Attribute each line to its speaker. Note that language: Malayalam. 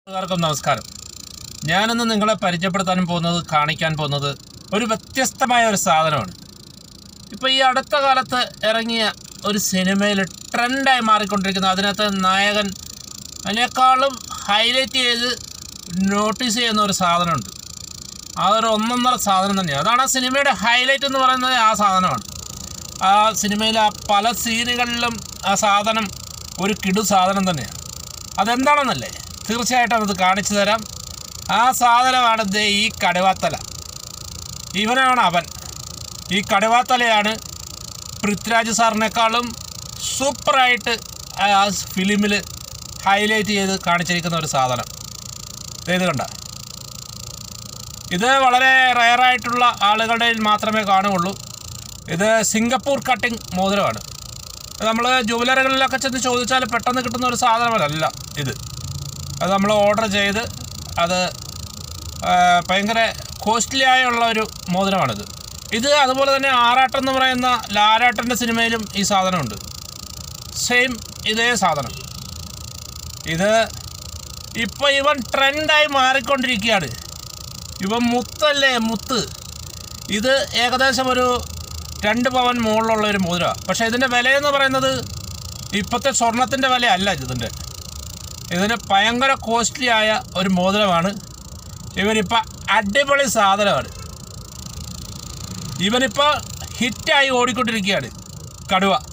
Speaker 1: എല്ലാവർക്കും നമസ്കാരം ഞാനിന്ന് നിങ്ങളെ പരിചയപ്പെടുത്താൻ പോകുന്നത് കാണിക്കാൻ പോകുന്നത് ഒരു വ്യത്യസ്തമായ ഒരു സാധനമാണ് ഇപ്പോൾ ഈ അടുത്ത കാലത്ത് ഇറങ്ങിയ ഒരു സിനിമയിൽ ട്രെൻഡായി മാറിക്കൊണ്ടിരിക്കുന്ന അതിനകത്ത് നായകൻ അതിനേക്കാളും ഹൈലൈറ്റ് ചെയ്ത് നോട്ടീസ് ചെയ്യുന്ന ഒരു സാധനമുണ്ട് അതൊരു ഒന്നൊന്നര സാധനം തന്നെയാണ് അതാണ് ആ സിനിമയുടെ ഹൈലൈറ്റ് എന്ന് പറയുന്നത് ആ സാധനമാണ് ആ സിനിമയിലെ ആ പല സീനുകളിലും ആ സാധനം ഒരു കിടു സാധനം തന്നെയാണ് അതെന്താണെന്നല്ലേ തീർച്ചയായിട്ടും അത് കാണിച്ചു തരാം ആ സാധനമാണ് ദേ ഈ കടുവാത്തല ഇവനാണ് അവൻ ഈ കടുവാത്തലയാണ് പൃഥ്വിരാജ് സാറിനേക്കാളും സൂപ്പറായിട്ട് ആ ഫിലിമിൽ ഹൈലൈറ്റ് ചെയ്ത് കാണിച്ചിരിക്കുന്ന ഒരു സാധനം ദേ ഇത് കണ്ട ഇത് വളരെ റയറായിട്ടുള്ള ആളുകളുടെ മാത്രമേ കാണുകയുള്ളൂ ഇത് സിംഗപ്പൂർ കട്ടിംഗ് മോതിരമാണ് നമ്മൾ ജുവലറികളിലൊക്കെ ചെന്ന് ചോദിച്ചാൽ പെട്ടെന്ന് കിട്ടുന്ന ഒരു സാധനമല്ല ഇത് അത് നമ്മൾ ഓർഡർ ചെയ്ത് അത് ആ, ഭയങ്കര കോസ്റ്റ്ലി ആയുള്ള ഒരു മോതിരമാണിത് ഇത് അതുപോലെ തന്നെ ആറാട്ടം എന്ന് പറയുന്ന ലാലാട്ടൻ്റെ സിനിമയിലും ഈ സാധനമുണ്ട് സെയിം ഇതേ സാധനം ഇത് ഇപ്പോൾ ഇവൻ ട്രെൻഡായി മാറിക്കൊണ്ടിരിക്കുകയാണ് ഇവൻ മുത്തല്ലേ മുത്ത് ഇത് ഏകദേശം ഒരു രണ്ട് പവൻ മുകളിലുള്ള ഒരു മുദ്ര പക്ഷേ ഇതിൻ്റെ വിലയെന്ന് പറയുന്നത് ഇപ്പോഴത്തെ സ്വർണത്തിൻ്റെ വില അല്ല ഇതിൻ്റെ ഇതിന് ഭയങ്കര കോസ്റ്റ്ലി ആയ ഒരു മോതിരമാണ് ഇവനിപ്പോൾ അടിപൊളി സാധനമാണ് ഇവനിപ്പോൾ ഹിറ്റായി ഓടിക്കൊണ്ടിരിക്കുകയാണ് കടുവ